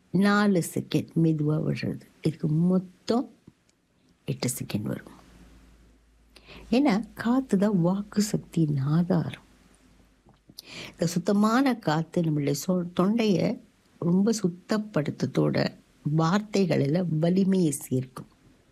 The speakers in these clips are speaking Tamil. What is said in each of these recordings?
நாலு செகண்ட் மெதுவாக விடுறது இதுக்கு மொத்தம் எட்டு செகண்ட் வரும் ஏன்னா காற்று தான் வாக்கு சக்தியின் ஆதாரம் இந்த சுத்தமான காற்று நம்மளுடைய சொ தொண்டையை ரொம்ப சுத்தப்படுத்தத்தோட வார்த்தைகளில் வலிமையை சேர்க்கும்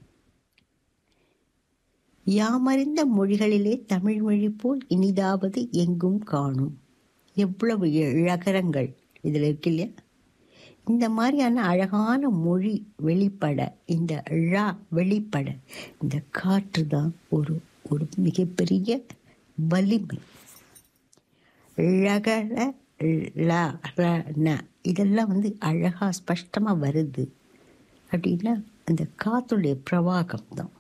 யாமறிந்த மொழிகளிலே தமிழ் மொழி போல் இனிதாவது எங்கும் காணும் எவ்வளவு இழகரங்கள் இதில் இருக்கு இல்லையா இந்த மாதிரியான அழகான மொழி வெளிப்பட இந்த ழா வெளிப்பட இந்த காற்று தான் ஒரு ஒரு மிகப்பெரிய வலிமை ழகர ல ர ந இதெல்லாம் வந்து அழகாக ஸ்பஷ்டமாக வருது அப்படின்னா அந்த காற்றுடைய பிரவாகம் தான்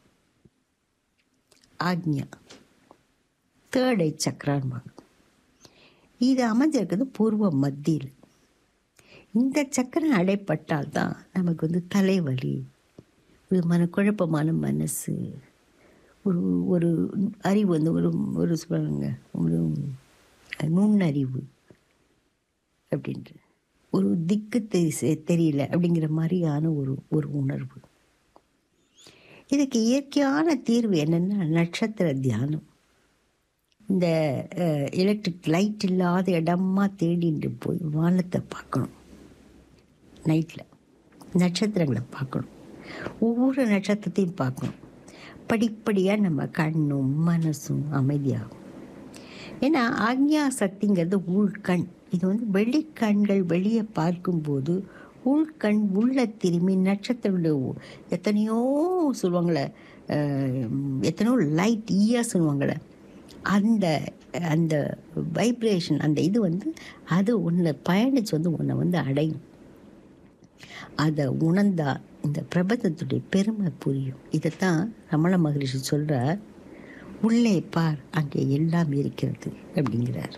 ஆக்ஞா தேர்ட் ஐ சக்கரான்பாங்க இது அமைஞ்சிருக்கிறது பூர்வ மத்தியில் இந்த சக்கரம் அடைப்பட்டால் தான் நமக்கு வந்து தலைவலி ஒரு மன குழப்பமான மனசு ஒரு ஒரு அறிவு வந்து ஒரு ஒரு சொல்லுவாங்க ஒரு நுண்ணறிவு அப்படின்ட்டு ஒரு திக்கு தெரி தெரியல அப்படிங்கிற மாதிரியான ஒரு ஒரு உணர்வு இதுக்கு இயற்கையான தீர்வு என்னென்னா நட்சத்திர தியானம் இந்த எலக்ட்ரிக் லைட் இல்லாத இடமா தேடிட்டு போய் வானத்தை பார்க்கணும் நைட்டில் நட்சத்திரங்களை பார்க்கணும் ஒவ்வொரு நட்சத்திரத்தையும் பார்க்கணும் படிப்படியாக நம்ம கண்ணும் மனசும் அமைதியாகும் ஏன்னா ஆக்ஞா சக்திங்கிறது உள்கண் இது வந்து வெளிக்கண்கள் வெளியே பார்க்கும்போது உள்கண் உள்ள திரும்பி நட்சத்திர எத்தனையோ சொல்லுவாங்களே எத்தனையோ லைட் ஈயா சொல்லுவாங்களே அந்த அந்த வைப்ரேஷன் அந்த இது வந்து அது உன்னை பயணிச்சு வந்து உன்னை வந்து அடையும் அதை உணர்ந்தா இந்த பிரபஞ்சத்துடைய பெருமை புரியும் இதைத்தான் ரமண மகரிஷி சொல்கிறார் உள்ளே பார் அங்கே எல்லாம் இருக்கிறது அப்படிங்கிறார்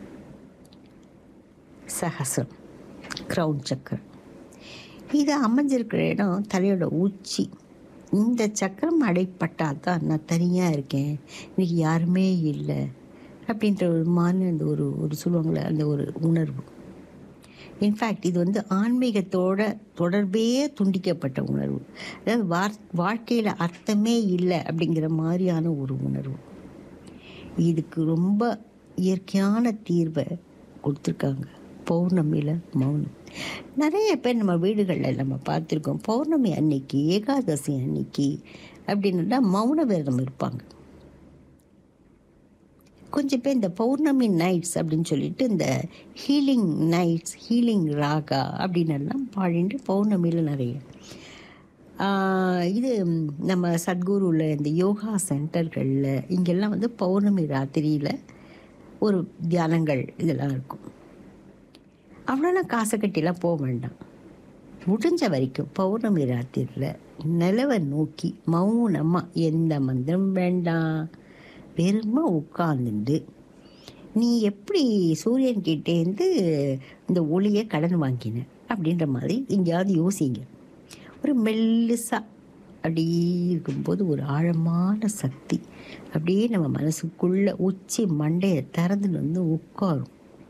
சஹசம் க்ரௌன் சக்கரம் இது அமைஞ்சிருக்கிற இடம் தலையோட உச்சி இந்த சக்கரம் அடைப்பட்டால் தான் நான் தனியாக இருக்கேன் இன்னைக்கு யாருமே இல்லை அப்படின்ற ஒரு மாதிரி அந்த ஒரு ஒரு சொல்லுவாங்களே அந்த ஒரு உணர்வு இன்ஃபேக்ட் இது வந்து ஆன்மீகத்தோட தொடர்பே துண்டிக்கப்பட்ட உணர்வு அதாவது வார் வாழ்க்கையில் அர்த்தமே இல்லை அப்படிங்கிற மாதிரியான ஒரு உணர்வு இதுக்கு ரொம்ப இயற்கையான தீர்வை கொடுத்துருக்காங்க பௌர்ணமியில் மௌனம் நிறைய பேர் நம்ம வீடுகளில் நம்ம பார்த்துருக்கோம் பௌர்ணமி அன்னைக்கு ஏகாதசி அன்னைக்கு அப்படின்னா மௌன விரதம் இருப்பாங்க கொஞ்சம் பேர் இந்த பௌர்ணமி நைட்ஸ் அப்படின்னு சொல்லிட்டு இந்த ஹீலிங் நைட்ஸ் ஹீலிங் ராகா அப்படின்னு எல்லாம் பாடிட்டு பௌர்ணமியில் நிறைய இது நம்ம சத்குருவில் இந்த யோகா சென்டர்களில் இங்கெல்லாம் வந்து பௌர்ணமி ராத்திரியில் ஒரு தியானங்கள் இதெல்லாம் இருக்கும் அவ்வளோலாம் காசை கட்டிலாம் போக வேண்டாம் முடிஞ்ச வரைக்கும் பௌர்ணமி ராத்திரியில் நிலவை நோக்கி மௌனமாக எந்த மந்திரம் வேண்டாம் வெறுமா உட்காந்துண்டு நீ எப்படி சூரியன் கிட்டேருந்து இந்த ஒளியை கடன் வாங்கின அப்படின்ற மாதிரி எங்கேயாவது யோசிங்க ஒரு மெல்லுசா அப்படியே இருக்கும்போது ஒரு ஆழமான சக்தி அப்படியே நம்ம மனசுக்குள்ள உச்சி மண்டையை திறந்துன்னு வந்து உட்காரும்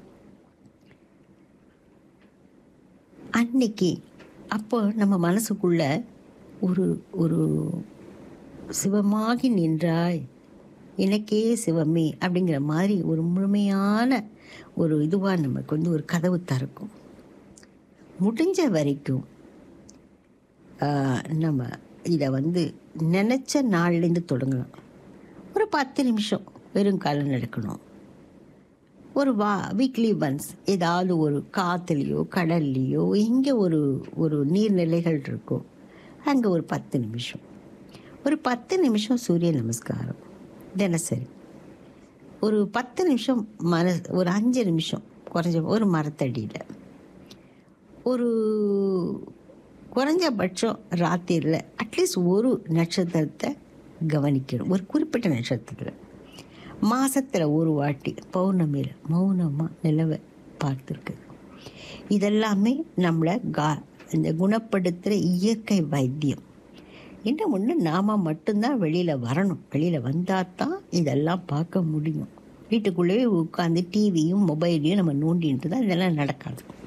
அன்னைக்கு அப்போ நம்ம மனசுக்குள்ள ஒரு ஒரு சிவமாகி நின்றாய் எனக்கே சிவமே அப்படிங்கிற மாதிரி ஒரு முழுமையான ஒரு இதுவாக நமக்கு வந்து ஒரு கதவு திறக்கும் முடிஞ்ச வரைக்கும் நம்ம இதை வந்து நினச்ச நாள்லேருந்து தொடங்கலாம் ஒரு பத்து நிமிஷம் வெறும் காலம் நடக்கணும் ஒரு வா வீக்லி ஒன்ஸ் ஏதாவது ஒரு காற்றுலேயோ கடல்லையோ இங்கே ஒரு ஒரு நீர்நிலைகள் இருக்கும் அங்கே ஒரு பத்து நிமிஷம் ஒரு பத்து நிமிஷம் சூரிய நமஸ்காரம் தினசரி ஒரு பத்து நிமிஷம் மன ஒரு அஞ்சு நிமிஷம் குறைஞ்ச ஒரு மரத்தடியில் ஒரு குறைஞ்சபட்சம் ராத்திரியில் அட்லீஸ்ட் ஒரு நட்சத்திரத்தை கவனிக்கணும் ஒரு குறிப்பிட்ட நட்சத்திரத்தில் மாதத்தில் ஒரு வாட்டி பௌர்ணமியில் மௌனமாக நிலவை பார்த்துருக்குது இதெல்லாமே நம்மளை கா இந்த குணப்படுத்துகிற இயற்கை வைத்தியம் என்ன ஒன்று நாம் மட்டும்தான் வெளியில் வரணும் வெளியில் வந்தால் தான் இதெல்லாம் பார்க்க முடியும் வீட்டுக்குள்ளேயே உட்காந்து டிவியும் மொபைலையும் நம்ம நோண்டின்ட்டு தான் இதெல்லாம் நடக்காது